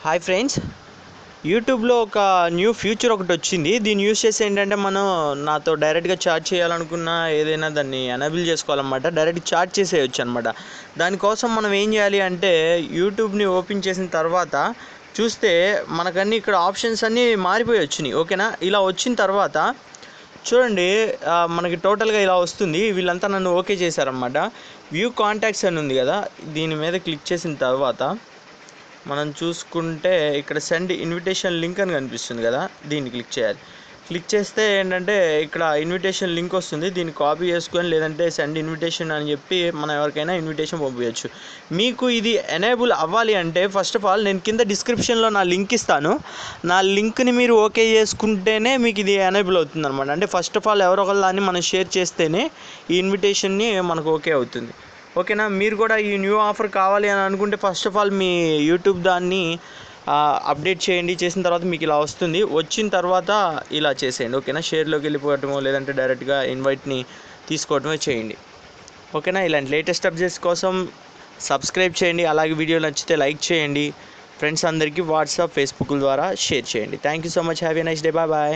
hi friends యూట్యూబ్లో ఒక new future ఒకటి వచ్చింది దీన్ని యూస్ చేసి ఏంటంటే మనం నాతో డైరెక్ట్గా చాట్ చేయాలనుకున్న ఏదైనా దాన్ని ఎనేబుల్ చేసుకోవాలన్నమాట డైరెక్ట్ చాట్ చేసేయచ్చు అనమాట దానికోసం మనం ఏం చేయాలి అంటే యూట్యూబ్ని ఓపెన్ చేసిన తర్వాత చూస్తే మనకన్నీ ఇక్కడ ఆప్షన్స్ అన్నీ మారిపోయి వచ్చినాయి ఓకేనా ఇలా వచ్చిన తర్వాత చూడండి ఆ, మనకి టోటల్గా ఇలా వస్తుంది వీళ్ళంతా నన్ను ఓకే చేశారనమాట వ్యూ కాంటాక్ట్స్ అని ఉంది కదా దీని మీద క్లిక్ చేసిన తర్వాత మనం చూసుకుంటే ఇక్కడ సెండ్ ఇన్విటేషన్ లింక్ అని కనిపిస్తుంది కదా దీన్ని క్లిక్ చేయాలి క్లిక్ చేస్తే ఏంటంటే ఇక్కడ ఇన్విటేషన్ లింక్ వస్తుంది దీన్ని కాపీ చేసుకొని లేదంటే సెండ్ ఇన్విటేషన్ అని చెప్పి మనం ఎవరికైనా ఇన్విటేషన్ పంపించవచ్చు మీకు ఇది ఎనేబుల్ అవ్వాలి అంటే ఫస్ట్ ఆఫ్ ఆల్ నేను కింద డిస్క్రిప్షన్లో నా లింక్ ఇస్తాను నా లింక్ని మీరు ఓకే చేసుకుంటేనే మీకు ఇది ఎనేబుల్ అవుతుంది అనమాట అంటే ఫస్ట్ ఆఫ్ ఆల్ ఎవరో ఒకరు దాన్ని మనం షేర్ చేస్తేనే ఈ ఇన్విటేషన్ని మనకు ఓకే అవుతుంది ఓకేనా మీరు కూడా ఈ న్యూ ఆఫర్ కావాలి అని అనుకుంటే ఫస్ట్ ఆఫ్ ఆల్ మీ యూట్యూబ్ దాన్ని ఆ, అప్డేట్ చేయండి చేసిన తర్వాత మీకు ఇలా వస్తుంది వచ్చిన తర్వాత ఇలా చేసేయండి ఓకేనా షేర్లోకి వెళ్ళిపోవటమో లేదంటే డైరెక్ట్గా ఇన్వైట్ని తీసుకోవటమో చేయండి ఓకేనా ఇలాంటి లేటెస్ట్ అప్డేట్స్ కోసం సబ్స్క్రైబ్ చేయండి అలాగే వీడియో నచ్చితే లైక్ చేయండి ఫ్రెండ్స్ అందరికీ వాట్సాప్ ఫేస్బుక్ ద్వారా షేర్ చేయండి thank you so much have a nice day bye bye